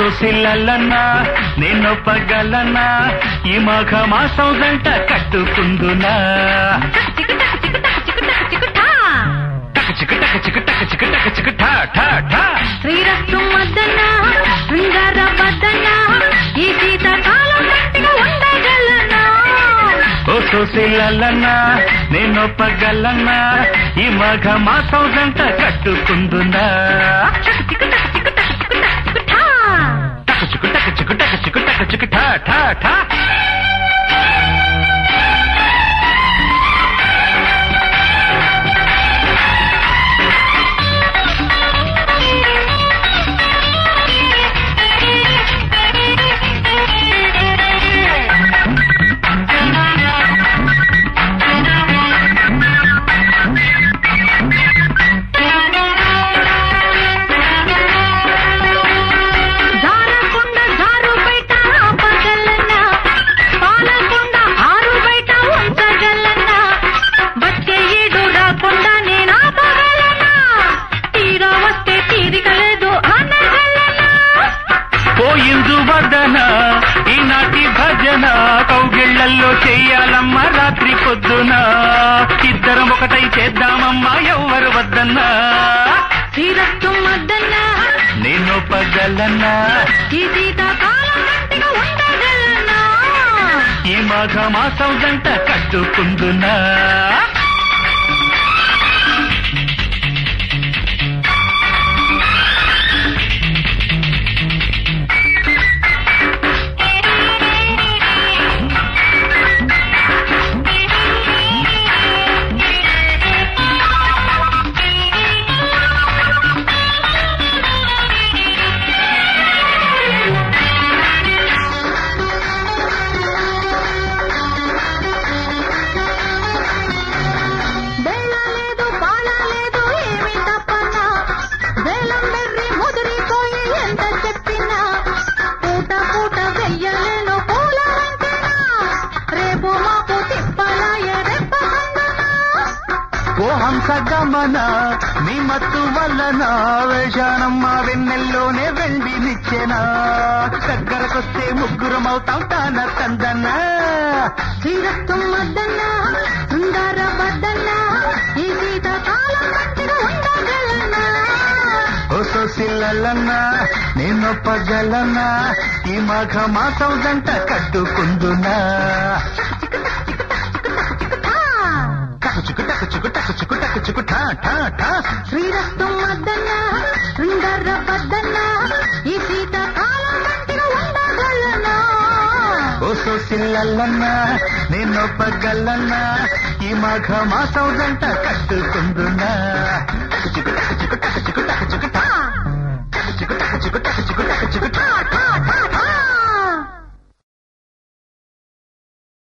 సొసిల్లన్నా నేనొప్పగలన్నా ఈ మాఘ మాసం గంట కట్టుకుందునా టక చిక టక చిక టక చిక టక చిక ఠా ఠా ఠా శ్రీరస్తు మద్దన్న శృంగార బద్దన్న ఈ శీతకాలం గట్టిగా ఉండగలనా ఓ సొసిల్లన్నా నేనొప్పగలన్నా ఈ మాఘ మాసం గంట కట్టుకుందునా టక చిక టక చిక టక చిక టక చిక ఠా ఠా ఠా జారకుండా జారు బయట ఆపగలనా పాలకుండా ఆరు బయట ఉంచగలనా వచ్చే ఏడు రాకుండా నేను ఆపగలనా తీరా వస్తే తీరిక లేదు అనగలనా పోయిందు వదన ఈనాటి భజన కౌగిళ్లల్లో చెయ్యాలమ్మ రాత్రి పొద్దున ఇద్దరం ఒకటై చేద్దామమ్మా ఎవ్వరు వద్దన్నా శ్రీరస్తు మద్దన్న నేను పగలన్నా ఈ శీతకాలం గట్టిగా ఉండగలనా ఈ మాఘ మాసం జంట కట్టుకుందునా బెల్ల లేదు పాల లేదు ఏమి తప్పనా బెల్లం బెర్రి ముదిరిపోయి ఎంత చెప్పినా పూట పూట వెయ్యలేను పూల వంతెన రేపు మాపు తిప్పలాయ రెప్ప ఓ హంస గమన నీ మత్తు వల్లన వేషానమ్మ వెన్నెల్లోనే వెండి నిచ్చెనా దగ్గరకొస్తే ముగ్గురమవుతాం తాన తందన శ్రీరక్తం వద్దన్న శృంగార వద్దన్న ఈ శీతకాలం గట్టిగా ఉండగలనా ఓ సొసిల్లన్నా నేను పగలన్నా ఈ మాఘ మాసం జంట కట్టుకుందునా టకు చుకు టకు చుకు టకు చుకు టకు చుకు ఠా ఠా ఠా శ్రీరక్తం వద్దన్న శృంగార వద్దన్న ఈ శీతకాలం గట్టిగా ఉండగలనా ఓ సొసిల్లన్నా నేను పగలన్నా ఈ మాఘ మాసం జంట కట్టుకుందునా